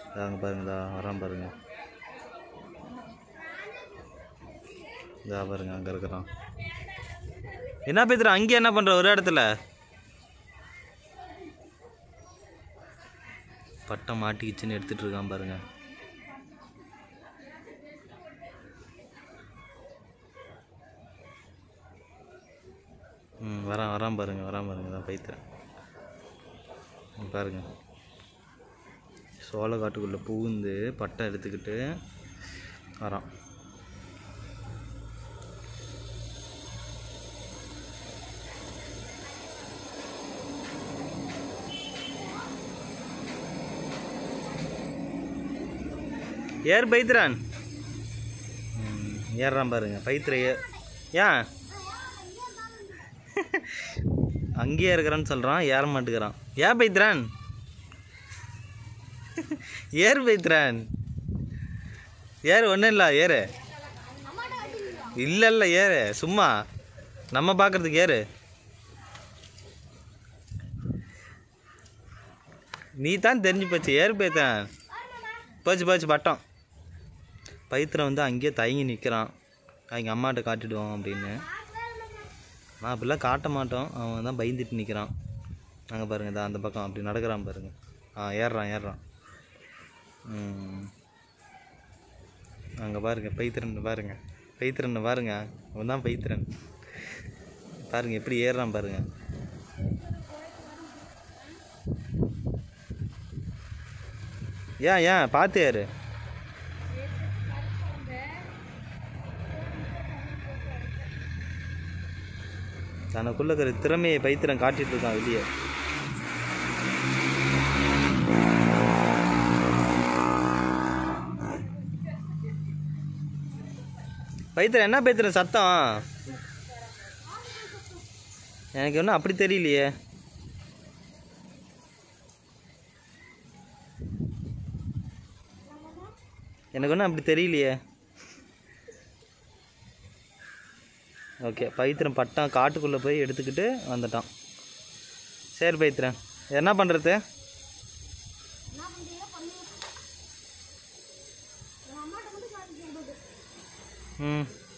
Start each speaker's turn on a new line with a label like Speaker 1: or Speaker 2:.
Speaker 1: அங்கே பாருங்க இதா வரான் பாருங்க இதா பாருங்க அங்கே இருக்கிறான் என்ன பேத்துற அங்கே என்ன பண்ணுற ஒரு இடத்துல பட்டை மாட்டிக்கிச்சுன்னு எடுத்துட்டு இருக்கான் பாருங்க ம் வரான் வரான் பாருங்க வரான் பாருங்க தான் பைத்திரன் ம், பாருங்க சோள காட்டுக்குள்ளே புகுந்து பட்டை எடுத்துக்கிட்டு வரான் ஏர் பைத்திரான் ம், ஏறுறான் பாருங்க பைத்திர ஏ ஏன் அங்கேயே இருக்கிறான்னு சொல்கிறான் ஏற மாட்டேங்கிறான் ஏன் பைத்திரான் ஏறு பைத்திரான் ஏறு ஒன்றும் இல்லை ஏறு இல்லை இல்லை ஏறு சும்மா நம்ம பார்க்கறதுக்கு ஏறு நீ தான் தெரிஞ்சு போச்சு ஏறு பைத்திரான் போச்சு போச்சு பட்டம் பைத்திரம் வந்து அங்கேயே தயங்கி நிற்கிறான் அவங்க அம்மாட்ட காட்டிடுவோம் அப்படின்னு நான் அப்படிலாம் காட்ட மாட்டோம் அவன் தான் பயந்துட்டு நிற்கிறான் அங்கே பாருங்க இதா அந்த பக்கம் அப்படி நடக்கிறான் பாருங்க ஆ ஏறுறான் ஏறுறான் அங்கே பாருங்க பைத்திரன் பாருங்க பைத்திரன் பாருங்க அவன் தான் பைத்திரன் பாருங்க எப்படி ஏறுறான் பாருங்க ஏன் ஏன் பார்த்து ஏறு தனக்குள்ள இருக்கிற திறமையை பைத்திரம் காட்டிட்டு இருக்கான் வெளியே பைத்திரம் என்ன பைத்திரம் சத்தம் எனக்கு ஒன்றும் அப்படி தெரியலையே எனக்கு ஒன்றும் அப்படி தெரியலையே ஓகே பைத்திரம் பட்டான் காட்டுக்குள்ளே போய் எடுத்துக்கிட்டு வந்துட்டான் சரி பைத்திரன் என்ன பண்ணுறது ம்